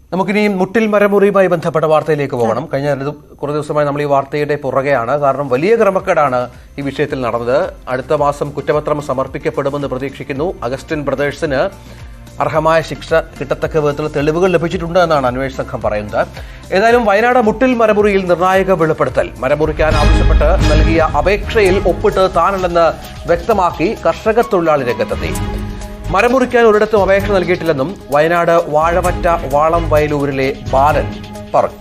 നമുക്കിനി മുട്ടിൽ മരമുറിയുമായി ബന്ധപ്പെട്ട വാർത്തയിലേക്ക് പോകണം കഴിഞ്ഞ രണ്ട് കുറേ ദിവസമായി നമ്മൾ ഈ വാർത്തയുടെ പുറകെയാണ് കാരണം വലിയ ക്രമക്കേടാണ് ഈ വിഷയത്തിൽ നടന്നത് അടുത്ത മാസം കുറ്റപത്രം സമർപ്പിക്കപ്പെടുമെന്ന് പ്രതീക്ഷിക്കുന്നു അഗസ്റ്റിൻ ബ്രദേഴ്സിന് അർഹമായ ശിക്ഷ കിട്ടത്തക്ക വിധത്തിൽ തെളിവുകൾ ലഭിച്ചിട്ടുണ്ട് എന്നാണ് അന്വേഷണ സംഘം പറയുന്നത് ഏതായാലും വയനാട് മുട്ടിൽ മരമുറിയിൽ നിർണായക വെളിപ്പെടുത്തൽ മരമുറിക്കാൻ ആവശ്യപ്പെട്ട് നൽകിയ അപേക്ഷയിൽ ഒപ്പിട്ട് താനല്ലെന്ന് വ്യക്തമാക്കി കർഷക തൊഴിലാളി രംഗത്തെത്തി മരമുറിക്കാൻ ഒരിടത്തും അപേക്ഷ നൽകിയിട്ടില്ലെന്നും വയനാട് വാഴവറ്റ വാളം വയലൂരിലെ ബാലൻ പറഞ്ഞു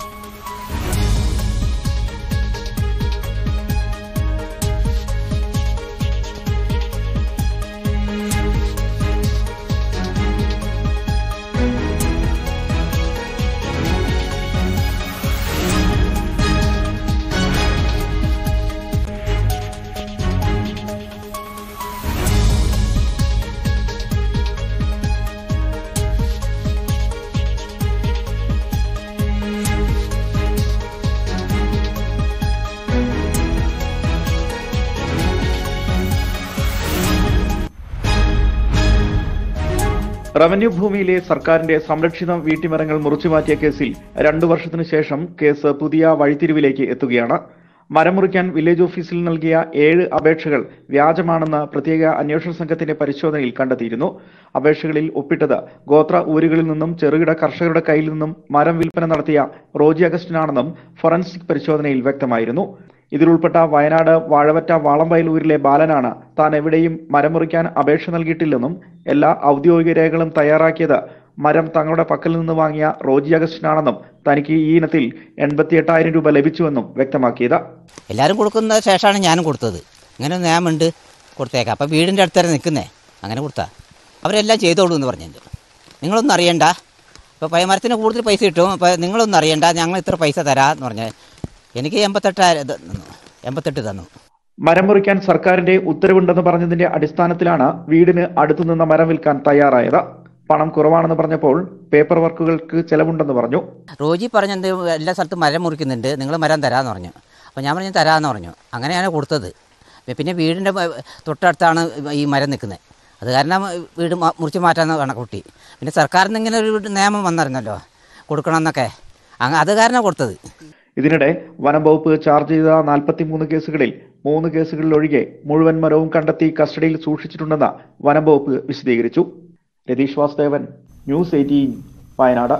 റവന്യൂ ഭൂമിയിലെ സർക്കാരിന്റെ സംരക്ഷിത വീട്ടിമരങ്ങൾ മുറിച്ചുമാറ്റിയ കേസിൽ രണ്ടു വർഷത്തിനു ശേഷം കേസ് പുതിയ വഴിത്തിരിവിലേക്ക് എത്തുകയാണ് മരം മുറിക്കാൻ വില്ലേജ് ഓഫീസിൽ നൽകിയ ഏഴ് അപേക്ഷകൾ വ്യാജമാണെന്ന് പ്രത്യേക അന്വേഷണ സംഘത്തിന്റെ പരിശോധനയിൽ കണ്ടെത്തിയിരുന്നു അപേക്ഷകളിൽ ഒപ്പിട്ടത് ഗോത്ര ഊരുകളിൽ നിന്നും ചെറുകിട കർഷകരുടെ കയ്യിൽ നിന്നും മരം വിൽപ്പന നടത്തിയ റോജി അഗസ്റ്റിനാണെന്നും ഫോറൻസിക് പരിശോധനയിൽ വ്യക്തമായിരുന്നു ഇതിലുൾപ്പെട്ട വയനാട് വാഴവറ്റ വാളംവയലൂരിലെ ബാലനാണ് താൻ എവിടെയും മരം മുറിക്കാൻ അപേക്ഷ നൽകിയിട്ടില്ലെന്നും എല്ലാ ഔദ്യോഗിക രേഖകളും തയ്യാറാക്കിയത് മരം തങ്ങളുടെ പക്കൽ നിന്ന് വാങ്ങിയ റോജി അഗസ്റ്റിനാണെന്നും തനിക്ക് ഈ ഇനത്തിൽ എൺപത്തി എട്ടായിരം രൂപ ലഭിച്ചുവെന്നും വ്യക്തമാക്കിയത് എല്ലാവരും കൊടുക്കുന്ന ശേഷമാണ് ഞാനും കൊടുത്തത് ഇങ്ങനെ ഒരു നിയമമുണ്ട് കൊടുത്തേക്കാം അപ്പം വീടിൻ്റെ അടുത്തരെ നിൽക്കുന്നേ അങ്ങനെ കൊടുത്താ അവരെല്ലാം ചെയ്തോളൂ എന്ന് പറഞ്ഞിട്ടുണ്ട് നിങ്ങളൊന്നും അറിയണ്ട ഇപ്പോൾ പൈമരത്തിന് കൂടുതൽ പൈസ കിട്ടും അപ്പോൾ നിങ്ങളൊന്നും അറിയണ്ട ഞങ്ങൾ ഇത്ര പൈസ തരാമെന്ന് പറഞ്ഞ് എനിക്ക് എൺപത്തെട്ടായിരം ഇത് തന്നു എൺപത്തെട്ട് തന്നു മരം മുറിക്കാൻ സർക്കാരിന്റെ ഉത്തരവുണ്ടെന്ന് പറഞ്ഞതിന്റെ അടിസ്ഥാനത്തിലാണ് വീടിന് അടുത്തു നിന്ന മരം വിൽക്കാൻ തയ്യാറായത് പണം കുറവാണെന്ന് പറഞ്ഞപ്പോൾ പേപ്പർ വർക്കുകൾക്ക് ചെലവുണ്ടെന്ന് പറഞ്ഞു റോജി പറഞ്ഞത് എല്ലാ സ്ഥലത്തും മരം മുറിക്കുന്നുണ്ട് നിങ്ങൾ മരം തരാമെന്ന് പറഞ്ഞു അപ്പോൾ ഞാൻ പറഞ്ഞു തരാമെന്ന് പറഞ്ഞു അങ്ങനെയാണ് കൊടുത്തത് പിന്നെ വീടിൻ്റെ തൊട്ടടുത്താണ് ഈ മരം നിൽക്കുന്നത് അത് കാരണം വീട് മാ- മുറിച്ച് മാറ്റാമെന്ന് കണക്കൂട്ടി പിന്നെ സർക്കാരിൽ നിന്ന് ഇങ്ങനെ ഒരു നിയമം വന്നിരുന്നല്ലോ കൊടുക്കണമെന്നൊക്കെ അങ്ങ് അത് കാരണം കൊടുത്തത് ഇതിനിടെ വനം വകുപ്പ് ചാർജ് ചെയ്ത നാൽപ്പത്തിമൂന്ന് കേസുകളിൽ മൂന്ന് കേസുകളിൽ ഒഴികെ മുഴുവൻ മരവും കണ്ടെത്തി കസ്റ്റഡിയിൽ സൂക്ഷിച്ചിട്ടുണ്ടെന്ന് വനം വകുപ്പ് വിശദീകരിച്ചു രതീഷ് വാസുദേവൻ ന്യൂസ് എയ്റ്റീൻ വയനാട്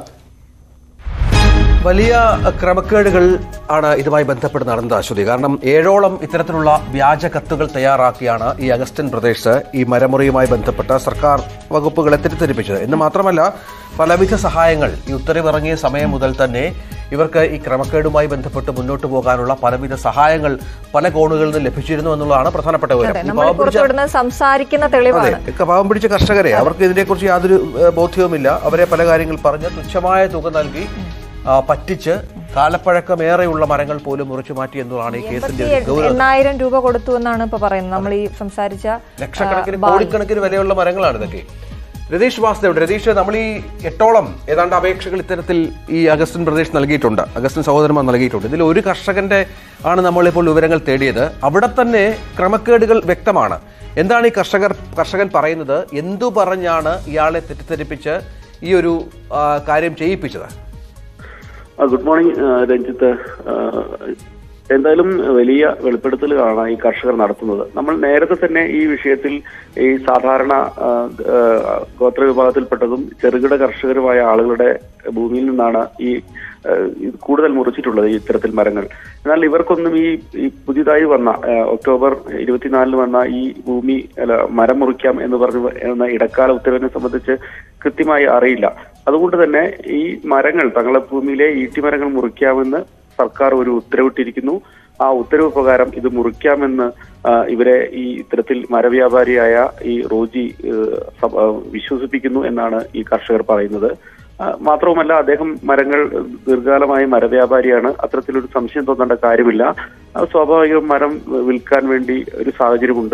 വലിയ ക്രമക്കേടുകൾ ആണ് ഇതുമായി ബന്ധപ്പെട്ട് നടന്നത് അശ്വതി കാരണം ഏഴോളം ഇത്തരത്തിലുള്ള വ്യാജ കത്തുകൾ തയ്യാറാക്കിയാണ് ഈ അഗസ്റ്റിൻ പ്രദേശ് ഈ മരമുറിയുമായി ബന്ധപ്പെട്ട സർക്കാർ വകുപ്പുകളെ തെറ്റിദ്ധരിപ്പിച്ചത് എന്ന് മാത്രമല്ല പലവിധ സഹായങ്ങൾ ഈ ഉത്തരവിറങ്ങിയ സമയം മുതൽ തന്നെ ഇവർക്ക് ഈ ക്രമക്കേടുമായി ബന്ധപ്പെട്ട് മുന്നോട്ട് പോകാനുള്ള പലവിധ സഹായങ്ങൾ പല കോണുകളിൽ നിന്ന് ലഭിച്ചിരുന്നു എന്നുള്ളതാണ് പ്രധാനപ്പെട്ട അതെ വിവരം ഈ നമ്മൾ പാവം പിടിച്ച- പുറത്തുവിടുന്ന സംസാരിക്കുന്ന അതെ തെളിവാണ് പാവം പിടിച്ച കർഷകരെ അവർക്ക് ഇതിനെക്കുറിച്ച് യാതൊരു ഏഹ്, ബോധ്യവുമില്ല അവരെ പല കാര്യങ്ങൾ പറഞ്ഞ് തുച്ഛമായ തുക നൽകി ആ, പറ്റിച്ച് കാലപ്പഴക്കമേറെയുള്ള മരങ്ങൾ പോലും മുറിച്ചു മാറ്റി എന്നുള്ളതാണ് ഈ കേസിന്റെ ഒരു എൺപത്തി ഗൗരവം എണ്ണായിരം രൂപ കൊടുത്തു എന്നാണ് ഇപ്പൊ പറയുന്നത് നമ്മൾ ഈ സംസാരിച്ച ലക്ഷക്കണക്കിന് ആ, ബാൽ. കോടിക്കണക്കിന് വിലയുള്ള മരങ്ങളാണ് ഇതൊക്കെ രതീഷ് വാസുദേവ് രതീഷ് നമ്മൾ ഈ എട്ടോളം ഏതാണ്ട് അപേക്ഷകൾ ഇത്തരത്തിൽ ഈ അഗസ്റ്റിൻ പ്രദേശ് നൽകിയിട്ടുണ്ട് അഗസ്റ്റിൻ സഹോദരന്മാർ നൽകിയിട്ടുണ്ട് ഇതിൽ ഒരു കർഷകന്റെ ആണ് നമ്മളിപ്പോൾ വിവരങ്ങൾ തേടിയത് അവിടെ തന്നെ ക്രമക്കേടുകൾ വ്യക്തമാണ് എന്താണ് ഈ കർഷകർ കർഷകൻ പറയുന്നത് എന്തു പറഞ്ഞാണ് ഇയാളെ തെറ്റിദ്ധരിപ്പിച്ച് ഈ ഒരു ആ, കാര്യം ചെയ്യിപ്പിച്ചത് ആ, ഗുഡ് മോർണിംഗ് ആ, രഞ്ജിത്ത് ആ, എന്തായാലും വലിയ വെളിപ്പെടുത്തലുകളാണ് ഈ കർഷകർ നടത്തുന്നത് നമ്മൾ നേരത്തെ തന്നെ ഈ വിഷയത്തിൽ ഈ സാധാരണ ആ, ആ, ഗോത്ര വിഭാഗത്തിൽപ്പെട്ടതും ചെറുകിട കർഷകരുമായ ആളുകളുടെ ഭൂമിയിൽ നിന്നാണ് ഈ ആ, ഇത് കൂടുതൽ മുറിച്ചിട്ടുള്ളത് ഈ ഇത്തരത്തിൽ മരങ്ങൾ എന്നാൽ ഇവർക്കൊന്നും ഈ ഈ പുതിയതായി വന്ന ആ, ഒക്ടോബർ ഇരുപത്തിനാലിന് വന്ന ഈ ഭൂമി അല്ല മരം മുറിക്കാം എന്ന് പറഞ്ഞു എന്ന ഇടക്കാല ഉത്തരവിനെ സംബന്ധിച്ച് കൃത്യമായി അറിയില്ല അതുകൊണ്ട് തന്നെ ഈ മരങ്ങൾ തങ്ങളുടെ ഭൂമിയിലെ ഈട്ടിമരങ്ങൾ മുറിക്കാമെന്ന് സർക്കാർ ഒരു ഉത്തരവിട്ടിരിക്കുന്നു ആ ഉത്തരവ് പ്രകാരം ഇത് മുറിക്കാമെന്ന് ആ, ഇവരെ ഈ ഇത്തരത്തിൽ മരവ്യാപാരിയായ ഈ റോജി ഏഹ്, സഭ- ആ, വിശ്വസിപ്പിക്കുന്നു എന്നാണ് ഈ കർഷകർ പറയുന്നത് ആ, മാത്രവുമല്ല അദ്ദേഹം മരങ്ങൾ ദീർഘകാലമായി മരവ്യാപാരിയാണ് അത്തരത്തിലൊരു സംശയം തോന്നേണ്ട കാര്യമില്ല ആ, സ്വാഭാവികം മരം വിൽക്കാൻ വേണ്ടി ഒരു സാഹചര്യമുണ്ട്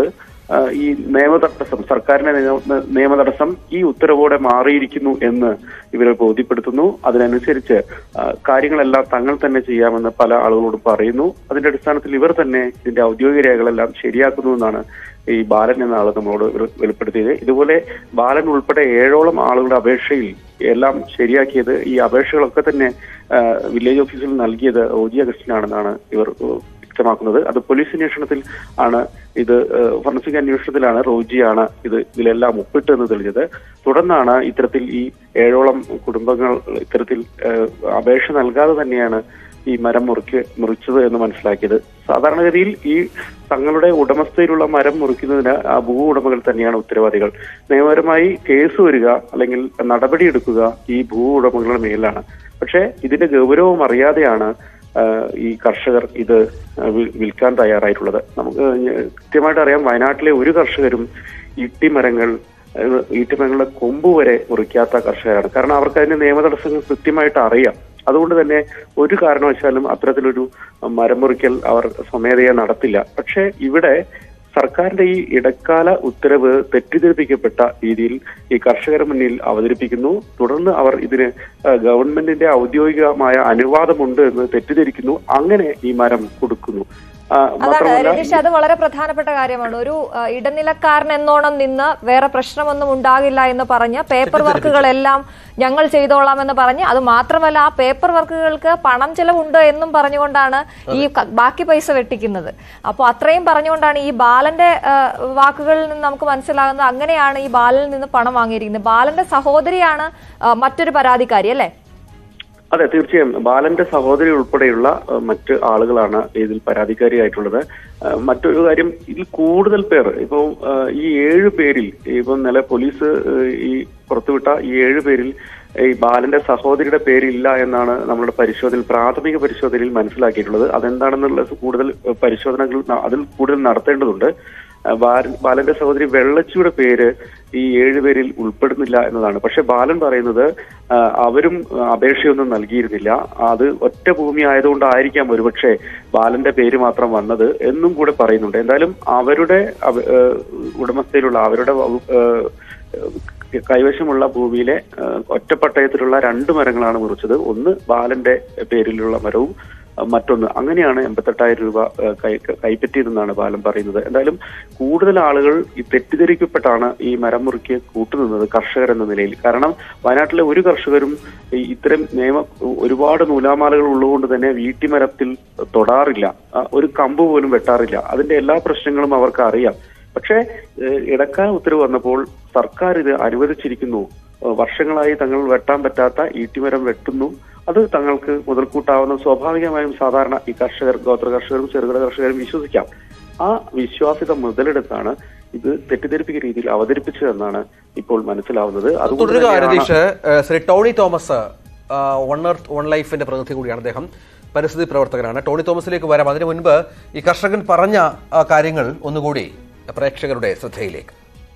ആ, ഈ നിയമതടസ്സം സർക്കാരിന്റെ നിയമ- നിയമതടസ്സം ഈ ഉത്തരവോടെ മാറിയിരിക്കുന്നു എന്ന് ഇവരെ ബോധ്യപ്പെടുത്തുന്നു അതിനനുസരിച്ച് ആ, കാര്യങ്ങളെല്ലാം തങ്ങൾ തന്നെ ചെയ്യാമെന്ന് പല ആളുകളോടും പറയുന്നു അതിന്റെ അടിസ്ഥാനത്തിൽ ഇവർ തന്നെ ഇതിന്റെ ഔദ്യോഗിക രേഖകളെല്ലാം ശരിയാക്കുന്നു എന്നാണ് ഈ ബാലൻ എന്ന ആൾ നമ്മളോട് വെളി- വെളിപ്പെടുത്തിയത് ഇതുപോലെ ബാലൻ ഉൾപ്പെടെ ഏഴോളം ആളുകളുടെ അപേക്ഷയിൽ എല്ലാം ശരിയാക്കിയത് ഈ അപേക്ഷകളൊക്കെ തന്നെ ആ, വില്ലേജ് ഓഫീസിൽ നൽകിയത് ഒ ജി അഗസ്റ്റിനാണെന്നാണ് ഇവർ ഏഹ്, വ്യക്തമാക്കുന്നത് അത് പോലീസ് അന്വേഷണത്തിൽ ആണ് ഇത് ഏഹ്, ഫോറൻസിക് അന്വേഷണത്തിലാണ് റോജിയാണ് ഇത് ഇതിലെല്ലാം ഒപ്പിട്ട് എന്ന് തെളിഞ്ഞത് തുടർന്നാണ് ഇത്തരത്തിൽ ഈ ഏഴോളം കുടുംബങ്ങൾ ഇത്തരത്തിൽ ഏഹ്, അപേക്ഷ നൽകാതെ തന്നെയാണ് ഈ മരം മുറിക്ക് മുറിച്ചത് എന്ന് മനസ്സിലാക്കിയത് സാധാരണഗതിയിൽ ഈ തങ്ങളുടെ ഉടമസ്ഥയിലുള്ള മരം മുറിക്കുന്നതിന് ആ ഭൂ ഉടമകൾ തന്നെയാണ് ഉത്തരവാദികൾ നിയമപരമായി കേസ് വരിക അല്ലെങ്കിൽ നടപടിയെടുക്കുക ഈ ഭൂ ഉടമകളുടെ മേലാണ് പക്ഷേ ഇതിന്റെ ഗൗരവം അറിയാതെയാണ് ആ, ഈ കർഷകർ ഇത് വി- വിൽക്കാൻ തയ്യാറായിട്ടുള്ളത് നമുക്ക് കൃത്യമായിട്ട് അറിയാം വയനാട്ടിലെ ഒരു കർഷകരും ഇട്ടിമരങ്ങൾ ഏഹ്, ഈട്ടിമരങ്ങളുടെ കൊമ്പ് വരെ മുറിക്കാത്ത കർഷകരാണ് കാരണം അവർക്ക് അതിന്റെ നിയമ തടസ്സങ്ങൾ കൃത്യമായിട്ട് അറിയാം അതുകൊണ്ട് തന്നെ ഒരു കാരണവശാലും അത്തരത്തിലൊരു മരം മുറിക്കൽ അവർ സ്വമേധയാ നടത്തില്ല പക്ഷേ ഇവിടെ സർക്കാരിന്റെ ഈ ഇടക്കാല ഉത്തരവ് തെറ്റിദ്ധരിപ്പിക്കപ്പെട്ട രീതിയിൽ ഈ കർഷകരുടെ മുന്നിൽ അവതരിപ്പിക്കുന്നു തുടർന്ന് അവർ ഇതിന് ആ, ഗവൺമെന്റിന്റെ ഔദ്യോഗികമായ അനുവാദമുണ്ട് എന്ന് തെറ്റിദ്ധരിക്കുന്നു അങ്ങനെ ഈ മരം കൊടുക്കുന്നു ആ, അതാണ് മാത്രമല്ല രതീഷ് അത് വളരെ പ്രധാനപ്പെട്ട കാര്യമാണ് ഒരു ആ, ഇടനിലക്കാരൻ എന്നോണം നിന്ന് വേറെ പ്രശ്നമൊന്നും ഉണ്ടാകില്ല എന്ന് പറഞ്ഞ് പേപ്പർ വർക്കുകളെല്ലാം ഞങ്ങൾ ചെയ്തോളാം എന്ന് പറഞ്ഞ് അത് മാത്രമല്ല ആ പേപ്പർ വർക്കുകൾക്ക് പണം ചെലവുണ്ട് എന്നും പറഞ്ഞുകൊണ്ടാണ് ഈ ക- ബാക്കി പൈസ വെട്ടിക്കുന്നത് അപ്പോൾ അത്രയും പറഞ്ഞുകൊണ്ടാണ് ഈ ബാലന്റെ ആ, വാക്കുകളിൽ നിന്ന് നമുക്ക് മനസ്സിലാകുന്നത് അങ്ങനെയാണ് ഈ ബാലനിൽ നിന്ന് പണം വാങ്ങിയിരിക്കുന്നത് ബാലന്റെ സഹോദരിയാണ് ആ, മറ്റൊരു പരാതിക്കാരി അല്ലേ അതെ തീർച്ചയായും ബാലന്റെ സഹോദരി ഉൾപ്പെടെയുള്ള ഏഹ്, മറ്റ് ആളുകളാണ് ഇതിൽ പരാതിക്കാരിയായിട്ടുള്ളത് ഏഹ്, മറ്റൊരു കാര്യം ഇതിൽ കൂടുതൽ പേർ ഇപ്പോൾ ഏഹ്, ഈ ഏഴ് പേരിൽ ഇപ്പം നില പോലീസ് ഏഹ്, ഈ പുറത്തുവിട്ട ഈ ഏഴ് പേരിൽ ഈ ബാലന്റെ സഹോദരിയുടെ പേരില്ല എന്നാണ് നമ്മുടെ പരിശോധനയിൽ പ്രാഥമിക പരിശോധനയിൽ മനസ്സിലാക്കിയിട്ടുള്ളത് അതെന്താണെന്നുള്ള കൂടുതൽ ഏഹ്, പരിശോധനകൾ ന- അതിൽ കൂടുതൽ നടത്തേണ്ടതുണ്ട് ഏഹ്, ബാലൻ- ബാലന്റെ സഹോദരി വെള്ളച്ചിയുടെ പേര് ഈ ഏഴുപേരിൽ ഉൾപ്പെടുന്നില്ല എന്നതാണ് പക്ഷെ ബാലൻ പറയുന്നത് ആ, അവരും ആ, അപേക്ഷയൊന്നും നൽകിയിരുന്നില്ല അത് ഒറ്റ ഭൂമി ആയതുകൊണ്ടായിരിക്കാം ഒരുപക്ഷെ ബാലന്റെ പേര് മാത്രം വന്നത് എന്നും കൂടെ പറയുന്നുണ്ട് എന്തായാലും അവരുടെ അവ- ഏ, ഉടമസ്ഥയിലുള്ള അവരുടെ വകു- ഏ, ഏ, കൈവശമുള്ള ഭൂമിയിലെ ഏ, ഒറ്റപ്പട്ടയത്തിലുള്ള രണ്ട് മരങ്ങളാണ് മുറിച്ചത് ഒന്ന് ബാലന്റെ പേരിലുള്ള മരവും ആ, മറ്റൊന്ന് അങ്ങനെയാണ് എൺപത്തെട്ടായിരം രൂപ ആ, കൈ കൈപ്പറ്റിയതെന്നാണ് ബാലൻ പറയുന്നത് എന്തായാലും കൂടുതൽ ആളുകൾ ഈ തെറ്റിദ്ധരിക്കപ്പെട്ടാണ് ഈ മരം മുറിക്ക് കൂട്ടുനിന്നത് കർഷകർ എന്ന നിലയിൽ കാരണം വയനാട്ടിലെ ഒരു കർഷകരും ഈ ഇത്തരം നിയമ ഒരുപാട് നൂലാമാലകൾ ഉള്ളതുകൊണ്ട് തന്നെ വീട്ടിമരത്തിൽ തൊടാറില്ല ആ, ഒരു കമ്പ് പോലും വെട്ടാറില്ല അതിന്റെ എല്ലാ പ്രശ്നങ്ങളും അവർക്ക് അറിയാം പക്ഷേ ഏഹ്, ഇടക്കാല ഉത്തരവ് വന്നപ്പോൾ സർക്കാർ ഇത് അനുവദിച്ചിരിക്കുന്നു ഏഹ്, വർഷങ്ങളായി തങ്ങൾ വെട്ടാൻ പറ്റാത്ത ഈട്ടിമരം വെട്ടുന്നു അത് തങ്ങൾക്ക് മുതൽക്കൂട്ടാവുന്ന സ്വാഭാവികമായും സാധാരണ ഈ കർഷകർ ഗോത്ര കർഷകരും ചെറുകിട കർഷകരും വിശ്വസിക്കാം ആ വിശ്വാസ്യത മുതലെടുത്താണ് ഇത് തെറ്റിദ്ധരിപ്പിക്കുന്ന രീതിയിൽ അവതരിപ്പിച്ചതെന്നാണ് ഇപ്പോൾ മനസ്സിലാവുന്നത് അതുകൊണ്ട് തുടരുക തന്നെയാണ് രതീഷ് ഏഹ് Shri Tony Thomas One Earth One ലൈഫിന്റെ പ്രതിനിധി കൂടിയാണ് അദ്ദേഹം പരിസ്ഥിതി പ്രവർത്തകനാണ് ടോണി തോമസിലേക്ക് വരാം അതിനു മുൻപ് ഈ കർഷകൻ പറഞ്ഞ ആ, കാര്യങ്ങൾ ഒന്നുകൂടി പ്രേക്ഷകരുടെ ശ്രദ്ധയിലേക്ക്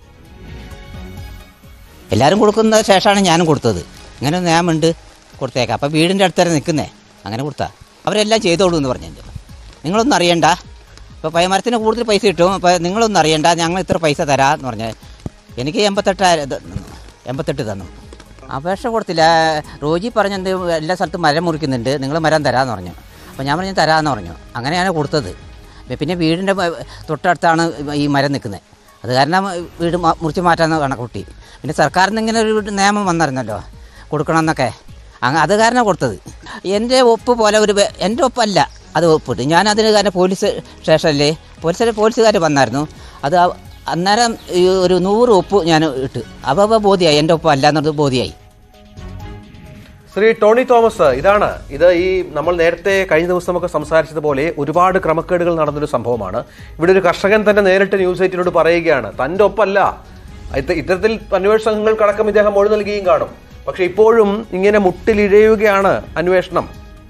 എല്ലാവരും കൊടുക്കുന്ന ശേഷമാണ് ഞാനും കൊടുത്തത് ഇങ്ങനെ ഒരു നിയമമുണ്ട് കൊടുത്തേക്കാം അപ്പോൾ വീടിൻ്റെ അടുത്തന്നെ നിൽക്കുന്നേ അങ്ങനെ കൊടുത്താ അവരെല്ലാം ചെയ്തോളൂ എന്ന് പറഞ്ഞിട്ടുണ്ട് നിങ്ങളൊന്നും അറിയണ്ട ഇപ്പോൾ പയമരത്തിന് കൂടുതൽ പൈസ കിട്ടും അപ്പോൾ നിങ്ങളൊന്നും അറിയണ്ട ഞങ്ങൾ ഇത്ര പൈസ തരാമെന്ന് പറഞ്ഞ് എനിക്ക് എൺപത്തെട്ടായിരം ഇത് എൺപത്തെട്ട് തന്നു അപേക്ഷ കൊടുത്തില്ല റോജി പറഞ്ഞത് എല്ലാ സ്ഥലത്തും മരം മുറിക്കുന്നുണ്ട് നിങ്ങൾ മരം തരാമെന്ന് പറഞ്ഞു അപ്പോൾ ഞാൻ പറഞ്ഞു തരാമെന്ന് പറഞ്ഞു അങ്ങനെയാണ് കൊടുത്തത് പിന്നെ വീടിൻ്റെ തൊട്ടടുത്താണ് ഈ മരം നിൽക്കുന്നത് അത് കാരണം വീട് മാ- മുറിച്ച് മാറ്റാന്ന് കണക്കൂട്ടി പിന്നെ സർക്കാരിൽ നിന്ന് ഇങ്ങനെ ഒരു നിയമം വന്നിരുന്നല്ലോ കൊടുക്കണമെന്നൊക്കെ അങ്ങ് അത് കാരണം കൊടുത്തത് എൻ്റെ ഒപ്പ് പോലെ ഒരു വേ- എൻ്റെ ഒപ്പല്ല അത് ഒപ്പിട്ട് ഞാൻ അതിന് കാരണം പോലീസ് സ്റ്റേഷനിൽ പോലീസ് പോലീസുകാർ വന്നായിരുന്നു അത് ആ- അന്നേരം ഈ ഒരു നൂറ് ഒപ്പ് ഞാൻ ഇട്ട് അപ്പോൾ അപ്പോൾ ബോധ്യമായി എൻ്റെ ഒപ്പം അല്ല എന്നത് ബോധ്യമായി ശ്രീ ടോണി തോമസ് ഇതാണ് ഇത് ഈ നമ്മൾ നേരത്തെ കഴിഞ്ഞ ദിവസം നമുക്ക് സംസാരിച്ചതുപോലെ ഒരുപാട് ക്രമക്കേടുകൾ നടന്നൊരു സംഭവമാണ് ഇവിടെ ഒരു കർഷകൻ തന്നെ നേരിട്ട് ന്യൂസ് എയ്റ്റിനോട് പറയുകയാണ് തന്റെ ഒപ്പല്ല ഇത്- ഇത്തരത്തിൽ അന്വേഷണ സംഘങ്ങൾക്കടക്കം ഇദ്ദേഹം മൊഴി നൽകുകയും കാണും പക്ഷെ ഇപ്പോഴും ഇങ്ങനെ മുട്ടിലിഴയുകയാണ് അന്വേഷണം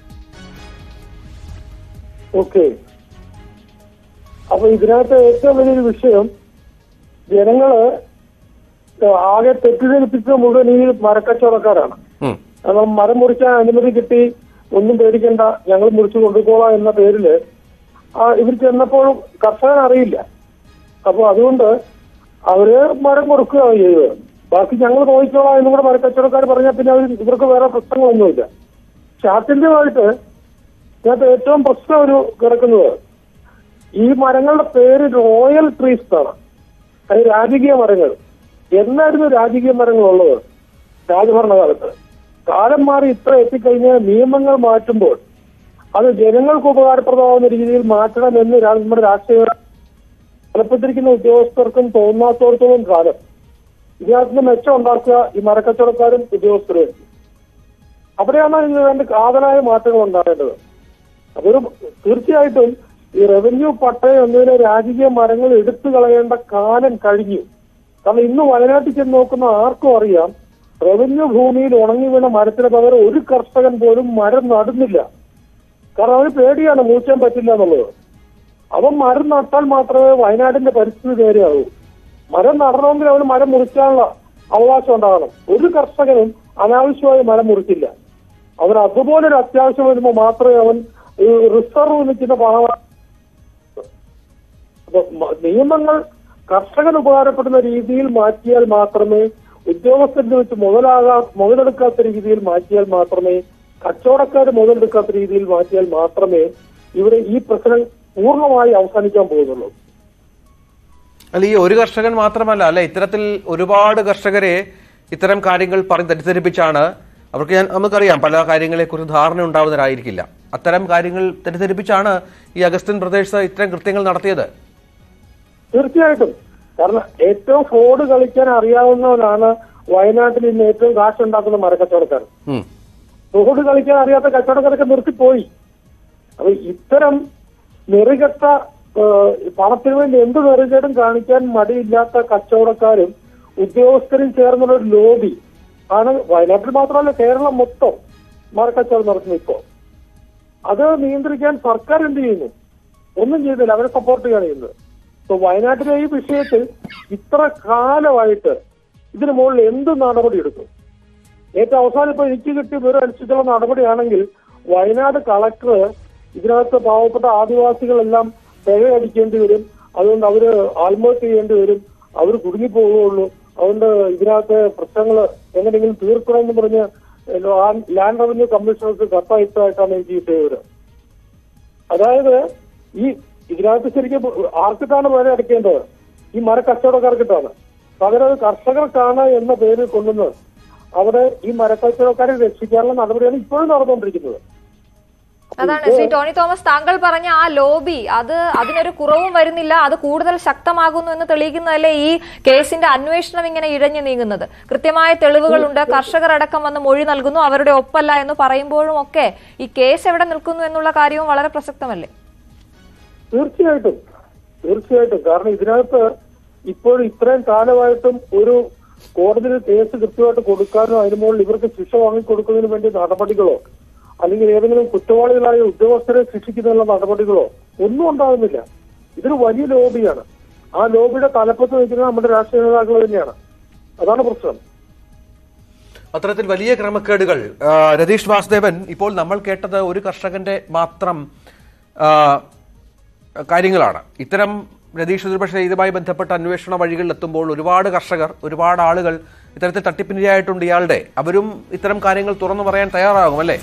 ഓക്കെ അപ്പൊ ഇതിനകത്ത് ഏറ്റവും വലിയൊരു വിഷയം ജനങ്ങള് ആകെ തെറ്റിദ്ധരിപ്പിച്ച മുഴുവൻ ഈ മരക്കച്ചവടക്കാരാണ് ഉം. കാരണം മരം മുറിക്കാൻ അനുമതി കിട്ടി ഒന്നും പേടിക്കണ്ട ഞങ്ങൾ മുറിച്ചു കൊണ്ടുപോകാം എന്ന പേരില് ആ ഇവർ ചെന്നപ്പോഴും കർഷകൻ അറിയില്ല അപ്പൊ അതുകൊണ്ട് അവര് മരം കൊടുക്കുകയാണ് ചെയ്തത് ബാക്കി ഞങ്ങൾ നോക്കിക്കോളാം എന്നും കൂടെ മരക്കച്ചവടക്കാർ പറഞ്ഞാൽ പിന്നെ അവർ ഇവർക്ക് വേറെ പ്രശ്നങ്ങളൊന്നുമില്ല പക്ഷെ ആത്യന്തികമായിട്ട് ഇതിനകത്ത് ഏറ്റവും പ്രശ്നം ഒരു കിടക്കുന്നത് ഈ മരങ്ങളുടെ പേര് റോയൽ ട്രീസ് ആണ് അത് രാജകീയ മരങ്ങൾ എന്നായിരുന്നു രാജകീയ മരങ്ങൾ ഉള്ളത് രാജഭരണകാലത്ത് കാലം മാറി ഇത്ര എത്തിക്കഴിഞ്ഞാൽ നിയമങ്ങൾ മാറ്റുമ്പോൾ അത് ജനങ്ങൾക്ക് ഉപകാരപ്രദമാവുന്ന രീതിയിൽ മാറ്റണമെന്ന് രാ- നമ്മുടെ രാഷ്ട്രീയ തലപ്പത്തിരിക്കുന്ന ഉദ്യോഗസ്ഥർക്കും തോന്നാത്തോടത്തോളം കാലം ഇതിനകത്ത് മെച്ചം ഉണ്ടാക്കുക ഈ മരക്കച്ചവടക്കാരും ഉദ്യോഗസ്ഥരും അവിടെയാണ് ഇതിന് വേണ്ട കാതലായ മാറ്റങ്ങൾ ഉണ്ടാകേണ്ടത് അതൊരു തീർച്ചയായിട്ടും ഈ റവന്യൂ പട്ടയം എന്നതിനെ രാജകീയ മരങ്ങൾ എടുത്തു കളയേണ്ട കാലം കഴിഞ്ഞു കാരണം ഇന്ന് വയനാട്ടിൽ ചെന്ന് നോക്കുന്ന ആർക്കും അറിയാം റവന്യൂ ഭൂമിയിൽ ഉണങ്ങി വീണ മരത്തിന് പകരം ഒരു കർഷകൻ പോലും മരം നടുന്നില്ല കാരണം അവന് പേടിയാണ് മൂച്ചാൻ പറ്റില്ല എന്നുള്ളത് അവൻ മരം നട്ടാൽ മാത്രമേ വയനാടിന്റെ പരിസ്ഥിതി നേരെയാകൂ മരം നടണമെങ്കിൽ അവന് മരം മുറിക്കാനുള്ള അവകാശം ഉണ്ടാകണം ഒരു കർഷകനും അനാവശ്യമായി മരം മുറിക്കില്ല അവൻ അതുപോലെ ഒരു അത്യാവശ്യം വരുമ്പോൾ മാത്രമേ അവൻ ഈ റിസർവ് നിൽക്കുന്ന പണം അപ്പൊ മ- നിയമങ്ങൾ കർഷകന് ഉപകാരപ്പെടുന്ന രീതിയിൽ മാറ്റിയാൽ മാത്രമേ ഉദ്യോഗസ്ഥരുടെ വെച്ച് മുതലാകാ മുതലെടുക്കാത്ത രീതിയിൽ മാറ്റിയാൽ മാത്രമേ കച്ചവടക്കാർ മുതലെടുക്കാത്ത രീതിയിൽ മാറ്റിയാൽ മാത്രമേ ഇവിടെ ഈ പ്രശ്നം പൂർണ്ണമായി അവസാനിക്കാൻ പോകുന്നുള്ളൂ അല്ല ഈ ഒരു കർഷകൻ മാത്രമല്ല അല്ലെ ഇത്തരത്തിൽ ഒരുപാട് കർഷകരെ ഇത്തരം കാര്യങ്ങൾ പറഞ്ഞ് തെറ്റിദ്ധരിപ്പിച്ചാണ് അവർക്ക് ഞാൻ നമുക്കറിയാം പല കാര്യങ്ങളെക്കുറിച്ച് ധാരണ ഉണ്ടാവുന്നവരായിരിക്കില്ല അത്തരം കാര്യങ്ങൾ തെറ്റിദ്ധരിപ്പിച്ചാണ് ഈ അഗസ്റ്റിൻ പ്രദേശ് ഇത്തരം കൃത്യങ്ങൾ നടത്തിയത് തീർച്ചയായിട്ടും കാരണം ഏറ്റവും ഫ്രോഡ് കളിക്കാൻ അറിയാവുന്നവനാണ് വയനാട്ടിൽ ഇന്ന് ഏറ്റവും കാശുണ്ടാക്കുന്ന മരക്കച്ചവടക്കാരൻ ഉം. ഫ്രോഡ് കളിക്കാൻ അറിയാത്ത കച്ചവടക്കാരൊക്കെ നിർത്തിപ്പോയി അപ്പൊ ഇത്തരം നെറികെട്ട ഏഹ്, പണത്തിന് വേണ്ടി എന്ത് നെറികേടും കാണിക്കാൻ മടിയില്ലാത്ത കച്ചവടക്കാരും ഉദ്യോഗസ്ഥരും ചേർന്നുള്ള ഒരു ലോബി ആണ് വയനാട്ടിൽ മാത്രമല്ല കേരളം മൊത്തം മരക്കച്ചവടം നടത്തുന്നു ഇപ്പോ അത് നിയന്ത്രിക്കാൻ സർക്കാർ എന്ത് ചെയ്യുന്നു ഒന്നും ചെയ്യുന്നില്ല അവരെ സപ്പോർട്ട് ചെയ്യുകയാണ് ചെയ്യുന്നത് ഇപ്പൊ വയനാട്ടിലെ ഈ വിഷയത്തിൽ ഇത്ര കാലമായിട്ട് ഇതിന് മുകളിൽ എന്ത് നടപടി എടുക്കും ഏറ്റവും അവസാനം ഇപ്പൊ എനിക്ക് കിട്ടിയ വിവരം അനുസരിച്ചുള്ള നടപടിയാണെങ്കിൽ വയനാട് കളക്ടർ ഇതിനകത്ത് പാവപ്പെട്ട ആദിവാസികളെല്ലാം പിഴയടിക്കേണ്ടി വരും അതുകൊണ്ട് അവര് ആത്മഹത്യ ചെയ്യേണ്ടി വരും അവർ കുടുങ്ങി പോവുകയുള്ളൂ അതുകൊണ്ട് ഇതിനകത്ത് പ്രശ്നങ്ങൾ എങ്ങനെയെങ്കിലും തീർക്കണമെന്ന് പറഞ്ഞ് ലാൻഡ് റവന്യൂ കമ്മീഷണർക്ക് കത്തയച്ചതായിട്ടാണ് എനിക്ക് കിട്ടിയ വിവരം അതായത് ഈ ഇതിനകത്ത് ശരിക്കും ആർക്കിട്ടാണ് വില അടയ്ക്കേണ്ടത് ഈ മര കച്ചവടക്കാർക്കിട്ടാണ് പകരം അത് കർഷകർക്കാണ് എന്ന പേരിൽ കൊണ്ടുവന്ന് അവിടെ ഈ മരക്കച്ചവടക്കാരെ രക്ഷിക്കാനുള്ള നടപടിയാണ് ഇപ്പോഴും നടന്നുകൊണ്ടിരിക്കുന്നത് അതാണ് ശ്രീ ടോണി തോമസ് താങ്കൾ പറഞ്ഞ ആ ലോബി അത് അതിനൊരു കുറവും വരുന്നില്ല അത് കൂടുതൽ ശക്തമാകുന്നു എന്ന് തെളിയിക്കുന്നതല്ലേ ഈ കേസിന്റെ അന്വേഷണം ഇങ്ങനെ ഇഴഞ്ഞു നീങ്ങുന്നത് കൃത്യമായ തെളിവുകളുണ്ട് കർഷകർ അടക്കം വന്ന് മൊഴി നൽകുന്നു അവരുടെ ഒപ്പല്ല എന്ന് പറയുമ്പോഴും ഒക്കെ ഈ കേസ് എവിടെ നിൽക്കുന്നു എന്നുള്ള കാര്യവും വളരെ പ്രസക്തമല്ലേ തീർച്ചയായിട്ടും തീർച്ചയായിട്ടും കാരണം ഇതിനകത്ത് ഇപ്പോൾ ഇത്രയും കാലമായിട്ടും ഒരു കോടതിയിൽ കേസ് കൃത്യമായിട്ട് കൊടുക്കാനോ അതിന് മുകളിൽ ഇവർക്ക് ശിക്ഷ വാങ്ങിക്കൊടുക്കുന്നതിന് വേണ്ടി നടപടികളോ അല്ലെങ്കിൽ ഏതെങ്കിലും കുറ്റവാളികളായ ഉദ്യോഗസ്ഥരെ ശിക്ഷിക്കുന്നതിനുള്ള നടപടികളോ ഒന്നും ഉണ്ടാകുന്നില്ല ഇതൊരു വലിയ ലോബിയാണ് ആ ലോബിയുടെ തലപ്പത്ത് നിൽക്കുന്നത് നമ്മുടെ രാഷ്ട്രീയ നേതാക്കൾ തന്നെയാണ് അതാണ് പ്രശ്നം അത്തരത്തിൽ വലിയ ക്രമക്കേടുകൾ ആ, രതീഷ് വാസുദേവൻ ഇപ്പോൾ നമ്മൾ കേട്ടത് ഒരു കർഷകന്റെ മാത്രം ആ, കാര്യങ്ങളാണ് ഇത്തരം രതീഷ് ഒരുപക്ഷെ ഇതുമായി ബന്ധപ്പെട്ട അന്വേഷണ വഴികളിൽ എത്തുമ്പോൾ ഒരുപാട് കർഷകർ ഒരുപാട് ആളുകൾ ഇത്തരത്തിൽ തട്ടിപ്പിനിരയായിട്ടുണ്ട് ഇയാളുടെ അവരും ഇത്തരം കാര്യങ്ങൾ തുറന്നു പറയാൻ തയ്യാറാകും അല്ലേ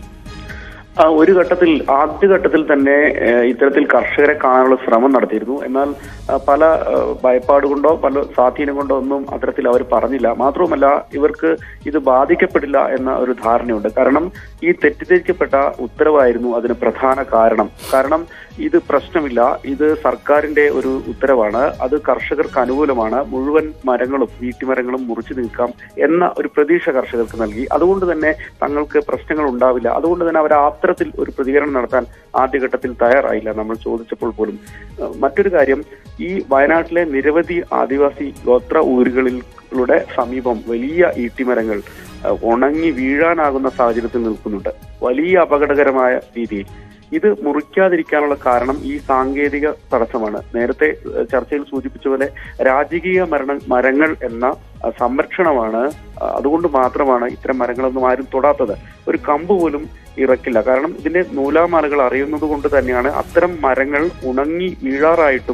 ആ, ഒരു ഘട്ടത്തിൽ ആദ്യഘട്ടത്തിൽ തന്നെ ഏഹ്, ഇത്തരത്തിൽ കർഷകരെ കാണാനുള്ള ശ്രമം നടത്തിയിരുന്നു എന്നാൽ ആ, പല ഏഹ്, ഭയപ്പാട് കൊണ്ടോ പല സ്വാധീനം കൊണ്ടോ ഒന്നും അത്തരത്തിൽ അവർ പറഞ്ഞില്ല മാത്രവുമല്ല ഇവർക്ക് ഇത് ബാധിക്കപ്പെടില്ല എന്ന ഒരു ധാരണയുണ്ട് കാരണം ഈ തെറ്റിദ്ധരിക്കപ്പെട്ട ഉത്തരവായിരുന്നു അതിന് പ്രധാന കാരണം കാരണം ഇത് പ്രശ്നമില്ല ഇത് സർക്കാരിന്റെ ഒരു ഉത്തരവാണ് അത് കർഷകർക്ക് അനുകൂലമാണ് മുഴുവൻ മരങ്ങളും വീട്ടുമരങ്ങളും മുറിച്ചു നീക്കാം എന്ന ഒരു പ്രതീക്ഷ കർഷകർക്ക് നൽകി അതുകൊണ്ട് തന്നെ തങ്ങൾക്ക് പ്രശ്നങ്ങൾ ഉണ്ടാവില്ല അതുകൊണ്ട് തന്നെ അവർ അത്തരത്തിൽ ഒരു പ്രതികരണം നടത്താൻ ആദ്യഘട്ടത്തിൽ തയ്യാറായില്ല നമ്മൾ ചോദിച്ചപ്പോൾ പോലും ഏഹ് മറ്റൊരു കാര്യം ഈ വയനാട്ടിലെ നിരവധി ആദിവാസി ഗോത്ര ഊരുകളിലൂടെ സമീപം വലിയ ഈട്ടിമരങ്ങൾ ഏഹ് ഉണങ്ങി വീഴാനാകുന്ന സാഹചര്യത്തിൽ നിൽക്കുന്നുണ്ട് വലിയ അപകടകരമായ രീതിയിൽ ഇത് മുറിക്കാതിരിക്കാനുള്ള കാരണം ഈ സാങ്കേതിക തടസ്സമാണ് നേരത്തെ ഏഹ് ചർച്ചയിൽ സൂചിപ്പിച്ച പോലെ രാജകീയ മരണ മരങ്ങൾ എന്ന അഹ് സംരക്ഷണമാണ് അഹ് അതുകൊണ്ട് മാത്രമാണ് ഇത്തരം മരങ്ങളൊന്നും ആരും തൊടാത്തത് ഒരു കമ്പ് പോലും ഇറക്കില്ല കാരണം ഇതിന്റെ നൂലാമാലകൾ അറിയുന്നത് കൊണ്ട് തന്നെയാണ് അത്തരം മരങ്ങൾ ഉണങ്ങി വീഴാറായിട്ടും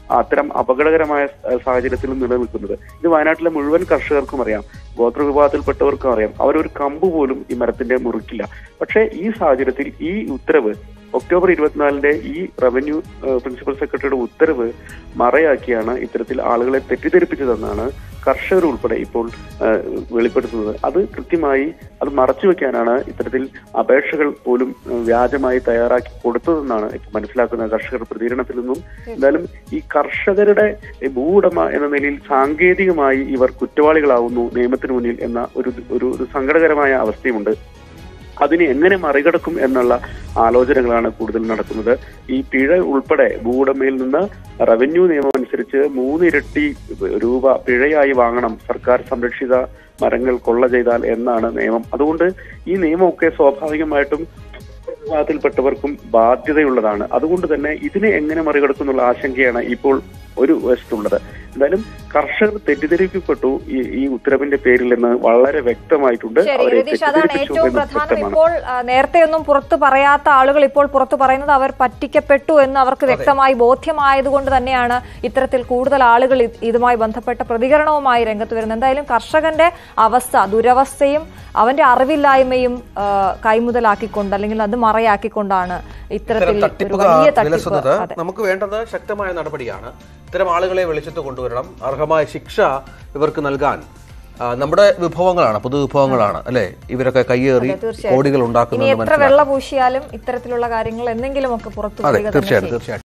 അത്തരം അപകടകരമായ സ- സാഹചര്യത്തിലും നിലനിൽക്കുന്നത് ഇത് വയനാട്ടിലെ മുഴുവൻ കർഷകർക്കും അറിയാം ഗോത്രവിഭാഗത്തിൽപ്പെട്ടവർക്കും അറിയാം അവരൊരു കമ്പ് പോലും ഈ മരത്തിന്റെ മുറിക്കില്ല പക്ഷേ ഈ സാഹചര്യത്തിൽ ഈ ഉത്തരവ് ഒക്ടോബർ ഇരുപത്തിനാലിന്റെ ഈ റവന്യൂ ഏഹ്, പ്രിൻസിപ്പൽ സെക്രട്ടറിയുടെ ഉത്തരവ് മറയാക്കിയാണ് ഇത്തരത്തിൽ ആളുകളെ തെറ്റിദ്ധരിപ്പിച്ചതെന്നാണ് കർഷകർ ഉൾപ്പെടെ ഇപ്പോൾ ഏഹ്, വെളിപ്പെടുത്തുന്നത് അത് കൃത്യമായി അത് മറച്ചുവെക്കാനാണ് ഇത്തരത്തിൽ അപേക്ഷകൾ പോലും ഏഹ്, വ്യാജമായി തയ്യാറാക്കി കൊടുത്തതെന്നാണ് ഇപ്പോൾ മനസ്സിലാക്കുന്ന കർഷകർ പ്രതികരണത്തിൽ നിന്നും എന്തായാലും ഈ കർഷകരുടെ ഈ ഭൂവുടമ എന്ന നിലയിൽ സാങ്കേതികമായി ഇവർ കുറ്റവാളികളാവുന്നു നിയമത്തിന് മുന്നിൽ എന്ന ഒരു ഒരു ഒരു സങ്കടകരമായ അവസ്ഥയുമുണ്ട് അതിനെ എങ്ങനെ മറികടക്കും എന്നുള്ള ആലോചനകളാണ് കൂടുതൽ നടക്കുന്നത് ഈ പിഴ ഉൾപ്പെടെ ഭൂവുടമയിൽ നിന്ന് റവന്യൂ നിയമം അനുസരിച്ച് മൂന്നിരട്ടി രൂപ പിഴയായി വാങ്ങണം സർക്കാർ സംരക്ഷിത മരങ്ങൾ കൊള്ള ചെയ്താൽ എന്നാണ് നിയമം അതുകൊണ്ട് ഈ നിയമമൊക്കെ സ്വാഭാവികമായിട്ടും വിഭാഗത്തിൽപ്പെട്ടവർക്കും ബാധ്യതയുള്ളതാണ് അതുകൊണ്ട് തന്നെ ഇതിനെ എങ്ങനെ മറികടക്കുന്നുള്ള ആശങ്കയാണ് ഇപ്പോൾ ഒരു വശത്തുള്ളത് എന്തായാലും കർഷകർ തെറ്റിദ്ധരിക്കപ്പെട്ടു ഈ ഈ ഉത്തരവിന്റെ പേരിൽ എന്ന് വളരെ വ്യക്തമായിട്ടുണ്ട് ശരി അവരെ രതീഷ് അതാണ് തെറ്റിദ്ധരിപ്പിച്ചു ഏറ്റവും എന്നും പ്രധാനം വ്യക്തമാണ് ഇപ്പോൾ ആ, നേരത്തെയൊന്നും പുറത്തു പറയാത്ത ആളുകൾ ഇപ്പോൾ പുറത്തു പറയുന്നത് അവർ പറ്റിക്കപ്പെട്ടു എന്ന് അവർക്ക് വ്യക്തമായി ബോധ്യമായതുകൊണ്ട് തന്നെയാണ് ഇത്തരത്തിൽ കൂടുതൽ ആളുകൾ ഇത് ഇതുമായി ബന്ധപ്പെട്ട പ്രതികരണവുമായി രംഗത്ത് വരുന്നത് എന്തായാലും കർഷകന്റെ അവസ്ഥ ദുരവസ്ഥയും അവന്റെ അറിവില്ലായ്മയും ആ, കൈമുതലാക്കിക്കൊണ്ട് അല്ലെങ്കിൽ അത് മറയാക്കിക്കൊണ്ടാണ് ഇത്തരത്തിൽ ഇത്തരം ഒരു തട്ടിപ്പുകാർ വലിയ തട്ടിപ്പ് വിലസുന്നത് അതെ നമുക്ക് വേണ്ടത് ശക്തമായ നടപടിയാണ് ഇത്തരം ആളുകളെ വെളിച്ചത്ത് കൊണ്ടുവരണം അർഹമായ ശിക്ഷ ഇവർക്ക് നൽകാൻ ആ, നമ്മുടെ വിഭവങ്ങളാണ് പൊതുവിഭവങ്ങളാണ് അല്ലെ ഇവരൊക്കെ കയ്യേറി അതെ, തീർച്ചയായും. കോടികൾ ഇനി ഉണ്ടാക്കുന്നത് എത്ര വെള്ള പൂശിയാലും ഇത്തരത്തിലുള്ള കാര്യങ്ങൾ എന്തെങ്കിലുമൊക്കെ പുറത്തു അതെ വരിക തന്നെ തീർച്ചയായിട്ടും ചെയ്യും. തീർച്ചയായിട്ടും